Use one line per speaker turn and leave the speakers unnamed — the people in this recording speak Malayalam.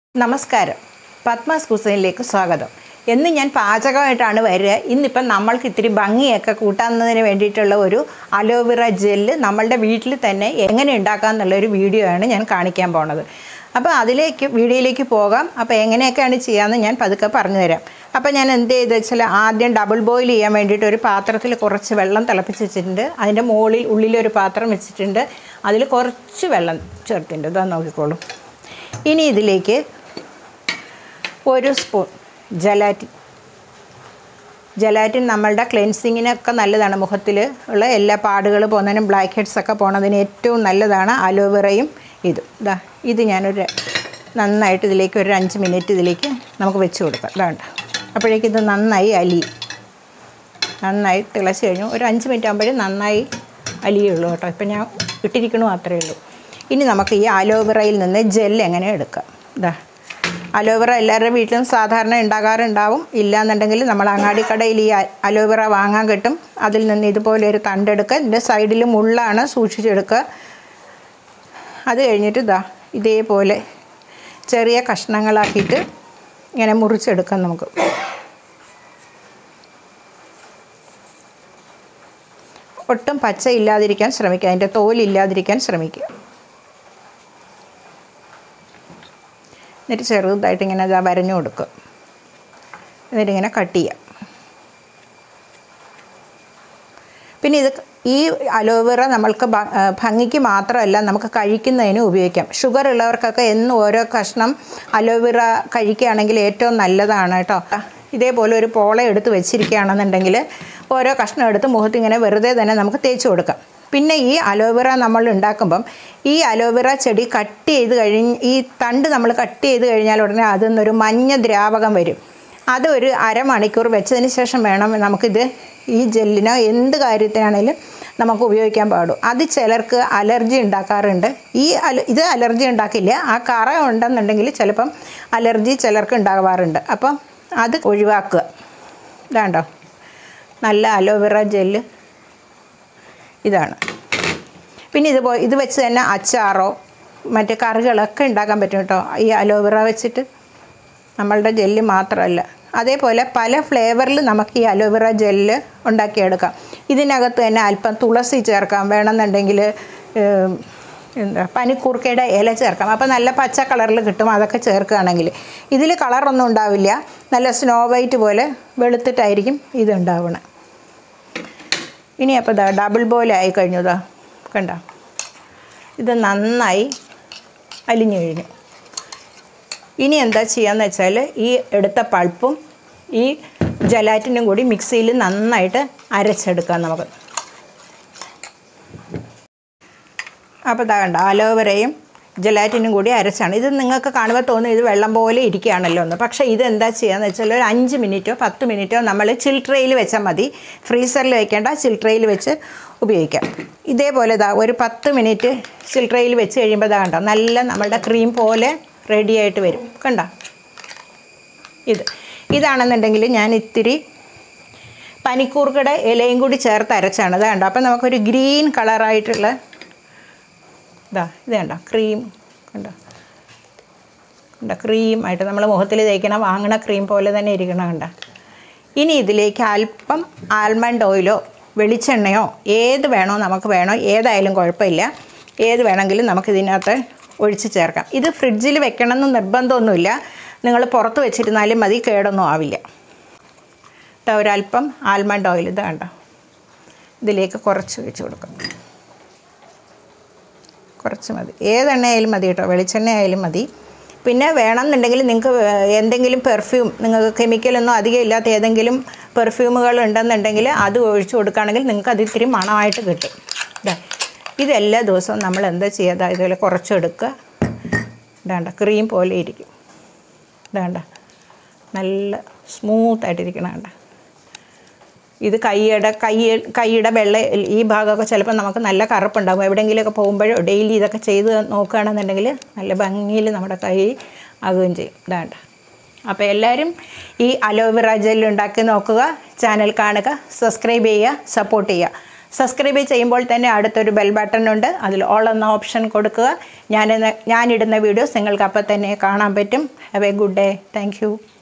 നമസ്കാരം പത്മാസ് കുസൈനിലേക്ക് സ്വാഗതം എന്ന് ഞാൻ പാചകമായിട്ടാണ് വരിക ഇന്നിപ്പം നമ്മൾക്ക് ഇത്തിരി ഭംഗിയൊക്കെ കൂട്ടാവുന്നതിന് വേണ്ടിയിട്ടുള്ള ഒരു അലോവേറ ജെല്ല് നമ്മളുടെ വീട്ടിൽ തന്നെ എങ്ങനെ ഉണ്ടാക്കാം എന്നുള്ളൊരു വീഡിയോ ആണ് ഞാൻ കാണിക്കാൻ പോണത് അപ്പോൾ അതിലേക്ക് വീഡിയോയിലേക്ക് പോകാം അപ്പോൾ എങ്ങനെയൊക്കെയാണ് ചെയ്യാമെന്ന് ഞാൻ പതുക്കെ പറഞ്ഞു തരാം അപ്പോൾ ഞാൻ എന്ത് ചെയ്ത് വെച്ചാൽ ആദ്യം ഡബിൾ ബോയിൽ ചെയ്യാൻ വേണ്ടിയിട്ട് ഒരു പാത്രത്തിൽ കുറച്ച് വെള്ളം തിളപ്പിച്ച് വെച്ചിട്ടുണ്ട് അതിൻ്റെ മുകളിൽ ഉള്ളിലൊരു പാത്രം വെച്ചിട്ടുണ്ട് അതിൽ കുറച്ച് വെള്ളം ചേർത്തിട്ടുണ്ട് ഇതാ നോക്കിക്കോളൂ ഇനി ഇതിലേക്ക് ഒരു സ്പൂൺ ജലാറ്റിൻ ജലാറ്റിൻ നമ്മളുടെ ക്ലെൻസിങ്ങിനൊക്കെ നല്ലതാണ് മുഖത്തിൽ ഉള്ള എല്ലാ പാടുകൾ പോകുന്നതിനും ബ്ലാക്ക് ഹെഡ്സ് ഒക്കെ പോണതിന് ഏറ്റവും നല്ലതാണ് അലോവേറയും ഇതും ഇതാ ഇത് ഞാനൊരു നന്നായിട്ട് ഇതിലേക്ക് ഒരു അഞ്ച് മിനിറ്റ് ഇതിലേക്ക് നമുക്ക് വെച്ച് കൊടുക്കാം ഇതാണ്ട് അപ്പോഴേക്കും ഇത് നന്നായി അലിയും നന്നായി തിളച്ച് കഴിഞ്ഞു ഒരു അഞ്ച് മിനിറ്റ് ആകുമ്പോഴേ നന്നായി അലിയുള്ളൂ കേട്ടോ ഇപ്പം ഞാൻ ഇട്ടിരിക്കണു മാത്രമേ ഉള്ളൂ ഇനി നമുക്ക് ഈ അലോവേറയിൽ നിന്ന് ജെൽ എങ്ങനെ എടുക്കാം ഇതാ അലോവേറ എല്ലാവരുടെ വീട്ടിലും സാധാരണ ഉണ്ടാകാറുണ്ടാവും ഇല്ലാന്നുണ്ടെങ്കിൽ നമ്മൾ അങ്ങാടിക്കടയിൽ ഈ അ- അലോവേറ വാങ്ങാൻ കിട്ടും അതിൽ നിന്ന് ഇതുപോലെ ഒരു തണ്ടെടുക്കുക ഇതിൻ്റെ സൈഡിൽ മുള്ളാണ് സൂക്ഷിച്ചെടുക്കുക അത് കഴിഞ്ഞിട്ട് ഇതാ ഇതേപോലെ ചെറിയ കഷ്ണങ്ങളാക്കിയിട്ട് ഇങ്ങനെ മുറിച്ചെടുക്കാം നമുക്ക് ഒട്ടും പച്ച ഇല്ലാതിരിക്കാൻ ശ്രമിക്കുക അതിൻ്റെ തോലില്ലാതിരിക്കാൻ ശ്രമിക്കുക എന്നിട്ട് ചെറുതായിട്ട് ഇങ്ങനെ ഇതാ വരഞ്ഞു കൊടുക്കുക എന്നിട്ട് ഇങ്ങനെ കട്ട് ചെയ്യുക പിന്നെ ഇത് ഈ അലോവേറ നമ്മൾക്ക് ഭ- ആ, ഭംഗിക്ക് മാത്രമല്ല നമുക്ക് കഴിക്കുന്നതിനും ഉപയോഗിക്കാം ഷുഗർ ഉള്ളവർക്കൊക്കെ എന്നും ഓരോ കഷ്ണം അലോവേറ കഴിക്കുകയാണെങ്കിൽ ഏറ്റവും നല്ലതാണ് കേട്ടോ ഇതേപോലെ ഒരു പോള എടുത്ത് വെച്ചിരിക്കുകയാണെന്നുണ്ടെങ്കിൽ ഓരോ കഷ്ണം എടുത്ത് മുഖത്ത് ഇങ്ങനെ വെറുതെ തന്നെ നമുക്ക് തേച്ച് കൊടുക്കാം പിന്നെ ഈ അലോവേറ നമ്മൾ ഉണ്ടാക്കുമ്പം ഈ അലോവേറ ചെടി കട്ട് ചെയ്ത് കഴിഞ്ഞ് ഈ തണ്ട് നമ്മൾ കട്ട് ചെയ്ത് കഴിഞ്ഞാൽ ഉടനെ അതിൽ നിന്നൊരു മഞ്ഞ ദ്രാവകം വരും അത് ഒരു അരമണിക്കൂർ വെച്ചതിന് ശേഷം വേണം നമുക്കിത് ഈ ജെല്ലിനോ എന്ത് കാര്യത്തിനാണേലും നമുക്ക് ഉപയോഗിക്കാൻ പാടും അത് ചിലർക്ക് അലർജി ഉണ്ടാക്കാറുണ്ട് ഈ അല ഇത് അലർജി ഉണ്ടാക്കില്ല ആ കറ ഉണ്ടെന്നുണ്ടെങ്കിൽ ചിലപ്പം അലർജി ചിലർക്ക് ഉണ്ടാകാറുണ്ട് അപ്പം അത് ഒഴിവാക്കുക ഇതാണ്ടോ നല്ല അലോവേറ ജെല്ല് ഇതാണ് പിന്നെ ഇത് പോ ഇത് വെച്ച് തന്നെ അച്ചാറോ മറ്റേ കറികളൊക്കെ ഉണ്ടാക്കാൻ പറ്റും കേട്ടോ ഈ അലോവേറ വെച്ചിട്ട് നമ്മളുടെ ജെല്ല് മാത്രമല്ല അതേപോലെ പല ഫ്ലേവറിൽ നമുക്ക് ഈ അലോവേറ ജെല്ല് ഉണ്ടാക്കിയെടുക്കാം ഇതിനകത്ത് തന്നെ അല്പം തുളസി ചേർക്കാം വേണമെന്നുണ്ടെങ്കിൽ ഏം, എന്താ പനിക്കൂർക്കയുടെ ഇല ചേർക്കാം അപ്പോൾ നല്ല പച്ച കളറിൽ കിട്ടും അതൊക്കെ ചേർക്കുകയാണെങ്കിൽ ഇതിൽ കളറൊന്നും ഉണ്ടാവില്ല നല്ല സ്നോ വൈറ്റ് പോലെ വെളുത്തിട്ടായിരിക്കും ഇത് ഉണ്ടാവണത് ഇനി അപ്പോൾ ഇതാ ഡബിൾ ബോയിൽ ആയി കഴിഞ്ഞു ഇതാ കണ്ട ഇത് നന്നായി അലിഞ്ഞു കഴിഞ്ഞു ഇനി എന്താ ചെയ്യാന്ന് വെച്ചാൽ ഈ എടുത്ത പൾപ്പും ഈ ജലാറ്റിനും കൂടി മിക്സിയിൽ നന്നായിട്ട് അരച്ചെടുക്കാം നമുക്ക് അപ്പോൾ ഇതാ കണ്ട അലോവരയും ജലാറ്റിനും കൂടി അരച്ചാണ് ഇത് നിങ്ങൾക്ക് കാണുമ്പോൾ തോന്നും ഇത് വെള്ളം പോലെ ഇരിക്കുകയാണല്ലോ എന്ന് പക്ഷേ ഇത് എന്താ ചെയ്യാന്ന് വെച്ചാൽ ഒരു അഞ്ച് മിനിറ്റോ പത്ത് മിനിറ്റോ നമ്മൾ ചിൽട്രയിൽ വെച്ചാൽ മതി ഫ്രീസറിൽ വെക്കേണ്ട ചിൽട്രയിൽ വെച്ച് ഉപയോഗിക്കാം ഇതേപോലെ ഇതാ ഒരു പത്ത് മിനിറ്റ് ചിൽട്രയിൽ വെച്ച് കഴിയുമ്പോൾ ഇതാ കണ്ടോ നല്ല നമ്മളുടെ ക്രീം പോലെ റെഡി ആയിട്ട് വരും കണ്ടോ ഇത് ഇതാണെന്നുണ്ടെങ്കിൽ ഞാൻ ഇത്തിരി പനിക്കൂർക്കയുടെ ഇലയും കൂടി ചേർത്ത് അരച്ചാണ് ഇത് കണ്ടോ അപ്പം നമുക്കൊരു ഗ്രീൻ കളറായിട്ടുള്ള ഇതാ ഇത് കണ്ടോ ക്രീം കണ്ടോ കണ്ടോ ക്രീം ആയിട്ട് നമ്മൾ മുഖത്തിൽ തേക്കണ വാങ്ങണ ക്രീം പോലെ തന്നെ ഇരിക്കണം കണ്ട ഇനി ഇതിലേക്ക് അല്പം ആൽമണ്ട് ഓയിലോ വെളിച്ചെണ്ണയോ ഏത് വേണോ നമുക്ക് വേണോ ഏതായാലും കുഴപ്പമില്ല ഏത് വേണമെങ്കിലും നമുക്ക് ഇതിനകത്ത് ഒഴിച്ച് ചേർക്കാം ഇത് ഫ്രിഡ്ജിൽ വെക്കണമെന്ന് നിർബന്ധമൊന്നുമില്ല നിങ്ങൾ പുറത്ത് വെച്ചിരുന്നാലും മതി കേടൊന്നും ആവില്ല ഇതാ ഒരല്പം ആൽമണ്ട് ഓയിൽ ഇത് കണ്ടോ ഇതിലേക്ക് കുറച്ച് വെച്ച് കൊടുക്കാം കുറച്ച് മതി ഏതെണ്ണയായാലും മതി കേട്ടോ വെളിച്ചെണ്ണ ആയാലും മതി പിന്നെ വേണമെന്നുണ്ടെങ്കിൽ നിങ്ങൾക്ക് എന്തെങ്കിലും പെർഫ്യൂം നിങ്ങൾക്ക് കെമിക്കലൊന്നും അധികം ഇല്ലാത്ത ഏതെങ്കിലും പെർഫ്യൂമുകൾ ഉണ്ടെന്നുണ്ടെങ്കിൽ അത് ഒഴിച്ചു കൊടുക്കുകയാണെങ്കിൽ നിങ്ങൾക്ക് അത് ഇത്തിരി മണമായിട്ട് കിട്ടും ഇതാ ഇതെല്ലാ ദിവസവും നമ്മൾ എന്താ ചെയ്യുക ഇതുപോലെ കുറച്ചെടുക്കുക ഇതാണ്ട ക്രീം പോലെ ഇരിക്കും ഇതാണ്ട നല്ല സ്മൂത്തായിട്ടിരിക്കണം കണ്ട ഇത് കൈയുടെ കൈ കൈയുടെ വെള്ള ഈ ഭാഗമൊക്കെ ചിലപ്പോൾ നമുക്ക് നല്ല കറുപ്പുണ്ടാകും എവിടെയെങ്കിലുമൊക്കെ പോകുമ്പോഴോ ഡെയിലി ഇതൊക്കെ ചെയ്ത് നോക്കുകയാണെന്നുണ്ടെങ്കിൽ നല്ല ഭംഗിയിൽ നമ്മുടെ കൈ ആകുകയും ചെയ്യും ഇതാണ്ട അപ്പോൾ എല്ലാവരും ഈ അലോവേറ ജെൽ ഉണ്ടാക്കി നോക്കുക ചാനൽ കാണുക സബ്സ്ക്രൈബ് ചെയ്യുക സപ്പോർട്ട് ചെയ്യുക സബ്സ്ക്രൈബ് ചെയ്യുമ്പോൾ തന്നെ അടുത്തൊരു ബെൽ ബട്ടൺ ഉണ്ട് അതിൽ ഓൾ എന്ന ഓപ്ഷൻ കൊടുക്കുക ഞാൻ ഞാനിടുന്ന വീഡിയോസ് നിങ്ങൾക്ക് അപ്പോൾ തന്നെ കാണാൻ പറ്റും have a good day thank